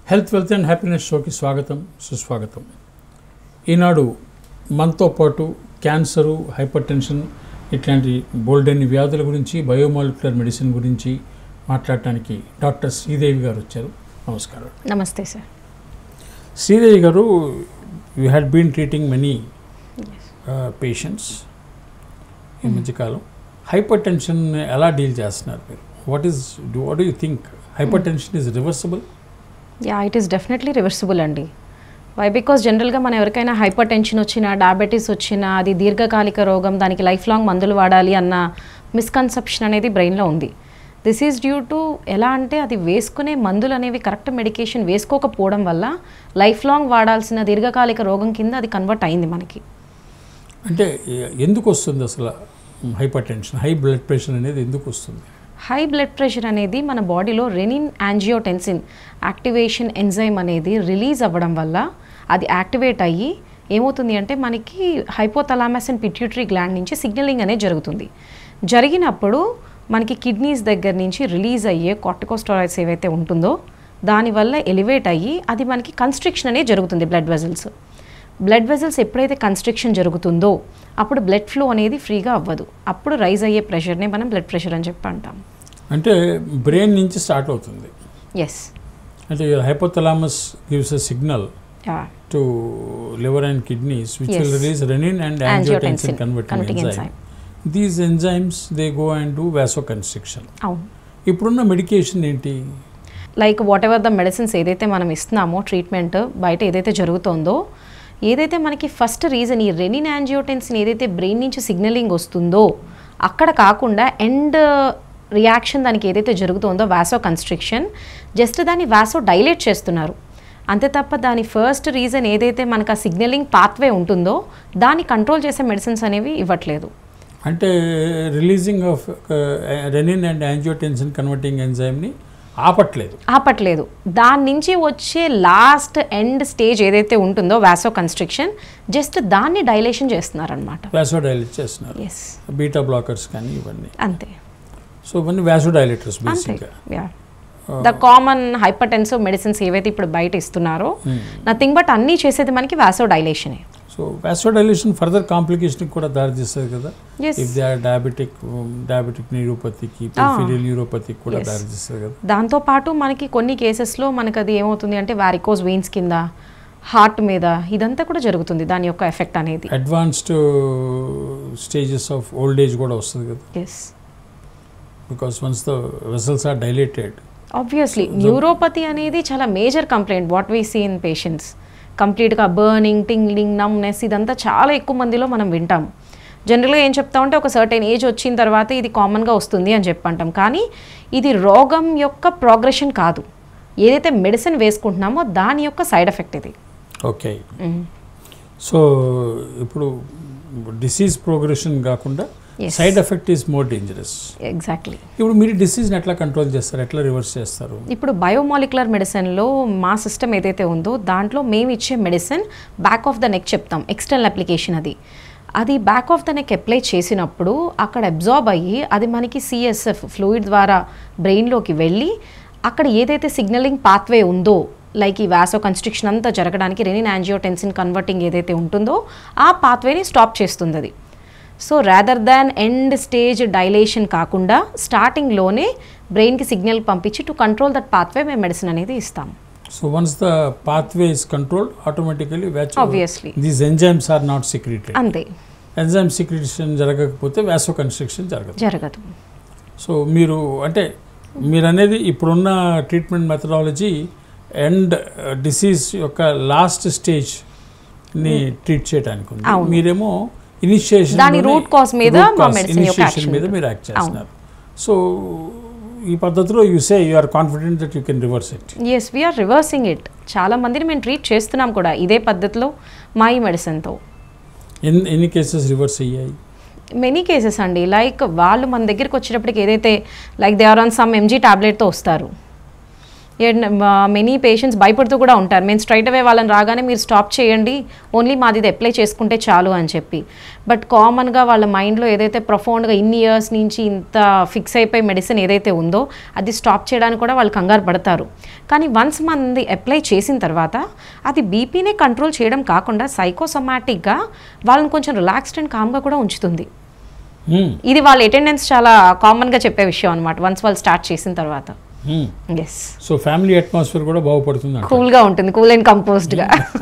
Health wealth and happiness షోకి స్వాగతం సుస్వాగతం ఈనాడు మనతో పాటు క్యాన్సరు హైపర్ టెన్షన్ ఇట్లాంటి బోల్డెన్ వ్యాధుల గురించి బయోమాలిక్యులర్ మెడిసిన్ గురించి మాట్లాడటానికి డాక్టర్ శ్రీదేవి గారు వచ్చారు నమస్కారం నమస్తే sir Sridevi garu you had been treating many patients ఈ మధ్యకాలం హైపర్ టెన్షన్ ఎలా డీల్ చేస్తున్నారు మీరు what is what you think hypertension is reversible yeah it is definitely reversible అండి వై బికాస్ జనరల్గా మనం ఎవరికైనా హైపర్ టెన్షన్ వచ్చినా డయాబెటీస్ వచ్చినా అది దీర్ఘకాలిక రోగం దానికి లైఫ్ లాంగ్ మందులు వాడాలి అన్న మిస్కన్సెప్షన్ అనేది బ్రెయిన్లో ఉంది దిస్ ఈజ్ డ్యూ టు ఎలా అంటే అది వేసుకునే మందులు అనేవి కరెక్ట్ మెడికేషన్ వేసుకోకపోవడం వల్ల లైఫ్ లాంగ్ వాడాల్సిన దీర్ఘకాలిక రోగం కింద అది కన్వర్ట్ అయింది మనకి అంటే ఎ- ఎందుకు వస్తుంది అసలు hypertension high blood pressure అనేది ఎందుకు వస్తుంది హై బ్లడ్ ప్రెషర్ అనేది మన బాడీలో రెనిన్ యాంజియోటెన్సిన్ యాక్టివేషన్ ఎంజైమ్ అనేది రిలీజ్ అవ్వడం వల్ల అది యాక్టివేట్ అయ్యి ఏమవుతుంది అంటే మనకి హైపోథలామస్ అండ్ పిట్యూటరీ గ్లాండ్ నుంచి సిగ్నలింగ్ అనేది జరుగుతుంది జరిగినప్పుడు మనకి కిడ్నీస్ దగ్గర నుంచి రిలీజ్ అయ్యే కార్టికోస్టరాయిడ్స్ ఏవైతే ఉంటుందో దానివల్ల ఎలివేట్ అయ్యి అది మనకి కన్స్ట్రిక్షన్ అనేది జరుగుతుంది బ్లడ్ వెజల్స్ బ్లడ్ వెజల్స్ ఎప్పుడైతే కన్స్ట్రిక్షన్ జరుగుతుందో అప్పుడు బ్లడ్ ఫ్లో అనేది ఫ్రీగా అవ్వదు అప్పుడు రైజ్ అయ్యే ప్రెషర్నే మనం బ్లడ్ ప్రెషర్ అని చెప్పి అంటాం అంటే బ్రెయిన్ నుంచి స్టార్ట్ అవుతుంది ఎస్ అంటే hypothalamus gives a signal yeah to liver and kidneys which Yes. Will release renin and Angiotensin angiotensin converting converting enzyme these enzymes they go and do vasoconstriction అవును ఇప్పుడున్న medication ఏంటి like whatever the medicines ఏదైతే మనం ఇస్తున్నామో treatment బయట ఏదైతే జరుగుతోందో ఏదైతే మనకి ఫస్ట్ రీజన్ ఈ రెనిన్ యాంజియోటెన్సిన్ ఏదైతే బ్రెయిన్ నుంచి సిగ్నలింగ్ వస్తుందో అక్కడ కాకుండా ఎండ్ రియాక్షన్ దానికి ఏదైతే జరుగుతుందో వాసో కన్స్ట్రిక్షన్ జస్ట్ దాన్ని వాసో డైలేట్ చేస్తున్నారు అంతే తప్ప దాని ఫస్ట్ రీజన్ ఏదైతే మనకు ఆ సిగ్నలింగ్ పాత్వే ఉంటుందో దాన్ని కంట్రోల్ చేసే మెడిసిన్స్ అనేవి ఇవ్వట్లేదు అంటే releasing of renin and angiotensin converting ఎంజైమ్ని ఆపట్లేదు ఆపట్లేదు దాని నుంచి వచ్చే లాస్ట్ ఎండ్ స్టేజ్ ఏదైతే ఉంటుందో వాసో కన్స్ట్రిక్షన్ జస్ట్ దాన్ని డైలేషన్ చేస్తున్నారనమాట వ్యాసోడైలేట్ చేస్తున్నారు ఎస్ బీటా బ్లాకర్స్ కానీ ఇవన్నీ అంతే సో ఇవన్నీ వ్యాసోడైలేటర్స్ అంతే బేసిక్గా yeah the common hypertensive medicines ఏవైతే ఇప్పుడు బయట ఇస్తున్నారో నథింగ్ బట్ అన్నీ చేసేది మనకి వాసో డైలేషనే సో వ్యాసోడైలేషన్ ఫర్దర్ కాంప్లికేషన్ కూడా దారితీస్తుంది కదా yes if they are diabetic diabetic న్యూరోపతికి పెరిఫెరల్ న్యూరోపతికి కూడా Yes. దారితీస్తుంది కదా దాంతోపాటు మనకి కొన్ని కేసెస్లో మనకి అది ఏమవుతుంది అంటే వారికోస్ వెయిన్స్ కింద హార్ట్ మీద ఇదంతా కూడా జరుగుతుంది దాని యొక్క ఎఫెక్ట్ అనేది advanced stages of old age కూడా వస్తుంది కదా yes because once the vessels are dilated obviously neuropathy అనేది చాలా major complaint what we see in patients కంప్లీట్గా బర్నింగ్ టింగ్లింగ్ నమ్నెస్ ఇదంతా చాలా ఎక్కువ మందిలో మనం వింటాం జనరల్గా ఏం చెప్తా ఉంటే ఒక సర్టెన్ ఏజ్ వచ్చిన తర్వాత ఇది కామన్గా వస్తుంది అని చెప్పంటాం కానీ ఇది రోగం యొక్క ప్రోగ్రెషన్ కాదు ఏదైతే మెడిసిన్ వేసుకుంటున్నామో దాని యొక్క సైడ్ ఎఫెక్ట్ ఇది ఓకే సో ఇప్పుడు డిసీజ్ ప్రోగ్రెషన్ కాకుండా Yes. Side effect is more dangerous exactly ఇప్పుడు మీరు డిసీజ్ని ఎట్లా కంట్రోల్ చేస్తారు ఎట్లా రివర్స్ చేస్తారు ఇప్పుడు బయోమాలిక్యులర్ మెడిసిన్లో మా సిస్టమ్ ఏదైతే ఉందో దాంట్లో మేము ఇచ్చే medicine back of the neck చెప్తాం ఎక్స్టర్నల్ అప్లికేషన్ అది అది back of the neck apply చేసినప్పుడు అక్కడ అబ్జార్బ్ అయ్యి అది మనకి సిఎస్ఎఫ్ ఫ్లూయిడ్ ద్వారా బ్రెయిన్లోకి వెళ్ళి అక్కడ ఏదైతే సిగ్నలింగ్ పాత్వే ఉందో లైక్ ఈ వాసో కన్స్ట్రిక్షన్ అంతా జరగడానికి రెనిన్ యాంజియోటెన్సిన్ కన్వర్టింగ్ ఏదైతే ఉంటుందో ఆ పాత్వేని స్టాప్ చేస్తుంది అది so rather than end stage dilation కాకుండా స్టార్టింగ్లోనే బ్రెయిన్కి సిగ్నల్ పంపించి టు కంట్రోల్ దట్ పాత్వే మేము మెడిసిన్ అనేది ఇస్తాం so once the pathway is controlled automatically Obviously. These enzymes are not secreted అంతే ఎంజైమ్ సెక్రెషన్ జరగకపోతే వ్యాసో కన్స్ట్రక్షన్ జరగదు జరగదు సో మీరు అంటే మీరు అనేది ఇప్పుడున్న ట్రీట్మెంట్ మెథడాలజీ అండ్ డిసీజ్ యొక్క లాస్ట్ స్టేజ్ని ట్రీట్ చేయడానికి ఉంది అవును. మీరేమో ఇనిషియేషన్ దాని root cause మీద మా medicine యొక్క action మీద ఉంటుంది. మీరు యాక్ట్ చేస్తున్నారు సో ఈ పద్ధతిలో you say you are confident that you can reverse it yes we're reversing it చాలా మందిని మేము ట్రీట్ చేస్తున్నాం కూడా ఇదే పద్ధతిలో మా ఈ మెడిసిన్తో ఎన్ని ఎన్ని కేసెస్ రివర్స్ అయ్యాయి మెనీ కేసెస్ అండి లైక్ వాళ్ళు మన దగ్గరికి వచ్చేటప్పటికి ఏదైతే like they are on some MG టాబ్లెట్తో వస్తారు మెనీ పేషెంట్స్ భయపడుతూ కూడా ఉంటారు మేము స్ట్రైట్ అవే వాళ్ళని రాగానే మీరు స్టాప్ చేయండి ఓన్లీ మాది ఇది అప్లై చేసుకుంటే చాలు అని చెప్పి బట్ కామన్గా వాళ్ళ మైండ్లో ఏదైతే ప్రొఫౌండ్గా ఇన్ని ఇయర్స్ నుంచి ఇంత ఫిక్స్ అయిపోయి మెడిసిన్ ఏదైతే ఉందో అది స్టాప్ చేయడానికి కూడా వాళ్ళు కంగారు పడతారు కానీ వన్స్ మంది అప్లై చేసిన తర్వాత అది బీపీనే కంట్రోల్ చేయడం కాకుండా సైకోసమాటిక్గా వాళ్ళని కొంచెం రిలాక్స్డ్ అండ్ కామ్గా కూడా ఉంచుతుంది Hmm. ఇది వాళ్ళ అటెండెన్స్ చాలా కామన్గా చెప్పే విషయం అనమాట వన్స్ వాళ్ళు స్టార్ట్ చేసిన తర్వాత Hmm. Yes so family atmosphere కూడా బాగుపడుతుంది అంట కూల్గా ఉంటుంది కూల్ అండ్ కంపోజ్డ్గా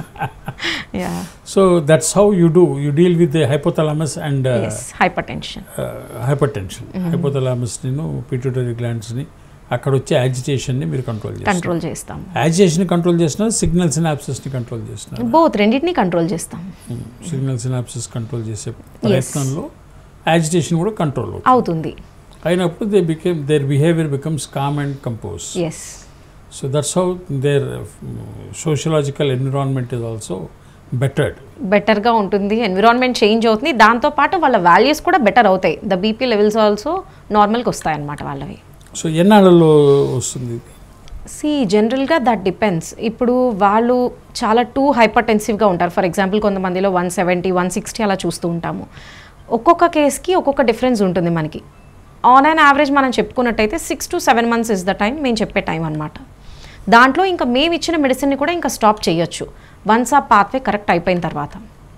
yeah so that's how you do you deal with hypothalamus and yes hypertension hypertension హైపోథలామస్ని పిట్యూటరీ గ్లాండ్స్ని అక్కడ వచ్చే యాజిటేషన్ని మీరు కంట్రోల్ చేస్తారు కంట్రోల్ చేస్తాం యాజిటేషన్ కంట్రోల్ చేస్తున్నారు సిగ్నల్ సినాప్సెస్ని కంట్రోల్ చేస్తున్నారు బోత్ రెండింటిని కంట్రోల్ చేస్తాం సిగ్నల్ సినాప్సెస్ కంట్రోల్ చేసే ప్రయత్నంలో యాజిటేషన్ కూడా కంట్రోల్ అవుతుంది అవుతుంది అయినప్పుడు they became their behaviour becomes com and compose yes so that's how their sociological environment is also bettered బెటర్గా ఉంటుంది ఎన్విరాన్మెంట్ చేంజ్ అవుతుంది దాంతోపాటు వాళ్ళ వాల్యూస్ కూడా బెటర్ అవుతాయి ద బీపీ లెవెల్స్ ఆల్సో నార్మల్గా వస్తాయి అన్నమాట వాళ్ళవి సో ఎన్నాళ్ళలో వస్తుంది ఇది? సి జనరల్గా దట్ డిపెండ్స్ ఇప్పుడు వాళ్ళు చాలా టూ హైపర్ టెన్సివ్గా ఉంటారు ఫర్ ఎగ్జాంపుల్ కొంతమందిలో వన్ సెవెంటీ వన్ సిక్స్టీ అలా చూస్తూ ఉంటాము ఒక్కొక్క కేస్కి ఒక్కొక్క డిఫరెన్స్ ఉంటుంది మనకి ఆన్ అండ్ యావరేజ్ మనం చెప్పుకున్నట్టయితే six to seven months is the time మేము చెప్పే టైం అనమాట దాంట్లో ఇంకా మేము ఇచ్చిన మెడిసిన్ని కూడా ఇంకా స్టాప్ చేయొచ్చు వన్స్ ఆ పాత్వే కరెక్ట్ అయిపోయిన తర్వాత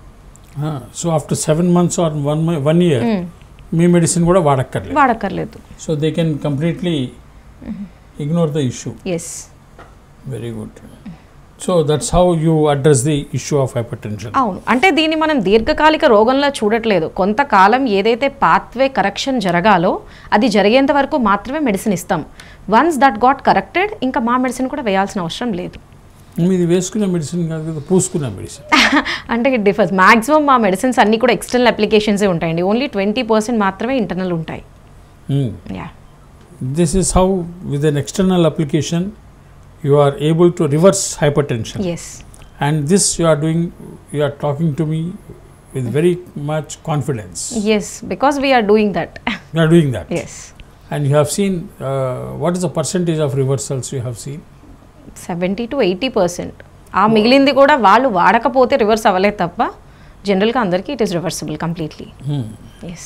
so after seven months or one one year మీ మెడిసిన్ కూడా వాడక్కర్లేదు వాడక్కర్లేదు so they can completely ignore the issue yes very good so that's how you address the issue of hypertension అవును అంటే దీన్ని మనం దీర్ఘకాలిక రోగంలో చూడట్లేదు కొంతకాలం ఏదైతే పాత్వే కరెక్షన్ జరగాలో అది జరిగేంత వరకు మాత్రమే మెడిసిన్ ఇస్తాం వన్స్ దట్ గాట్ కరెక్టెడ్ ఇంకా మా మెడిసిన్ కూడా వేయాల్సిన అవసరం లేదు మీది వేసుకునే మెడిసిన్ కాదు కదా పూసుకునే మెడిసిన్ అంటే ఇట్ డిఫర్స్ మాక్సిమం మా మెడిసిన్స్ అన్నీ కూడా ఎక్స్టర్నల్ అప్లికేషన్సే ఉంటాయండి ఓన్లీ ట్వంటీ పర్సెంట్ మాత్రమే ఇంటర్నల్ ఉంటాయి yeah this is how with an external application you are able to reverse hypertension yes and this you are doing you are talking to me with very much confidence yes because we're doing that you are doing that yes and you have seen uh, what is the percentage of reversals you have seen seventy to eighty percent ఆ మిగిలింది కూడా వాళ్ళు వాడకపోతే reverse అవ్వలేదు తప్ప జనరల్గా అందరికీ it is reversible completely yes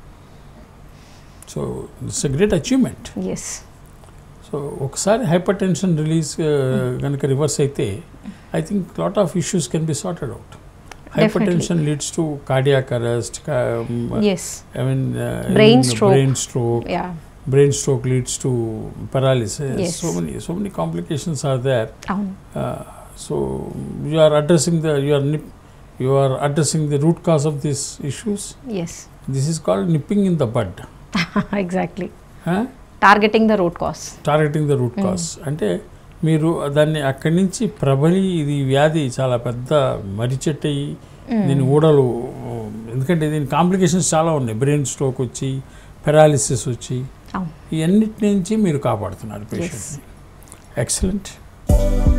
so it's a great achievement yes so ఒకసారి హైపర్ టెన్షన్ రిలీజ్ కనుక రివర్స్ అయితే I think lot of issues can be sorted out hyper Definitely. Tension leads to cardiac arrest yes I mean Brain stroke. Brain stroke yeah brain stroke leads to paralysis Yes. so many so many complications are there అవును Uh, so you are addressing the you are nip, you are addressing the root cause of these issues yes this is called nipping in the bud exactly huh? Targeting the root cause targeting the root cause అంటే మీరు దాన్ని అక్కడి నుంచి ప్రబలి ఇది వ్యాధి చాలా పెద్ద మరిచెట్టు అయ్యి దీని ఊడలు ఎందుకంటే దీని కాంప్లికేషన్స్ చాలా ఉన్నాయి బ్రెయిన్ స్ట్రోక్ వచ్చి పెరాలిసిస్ వచ్చి అవును ఇవన్నిటి నుంచి మీరు కాపాడుతున్నారు పేషెంట్ని ఎక్సలెంట్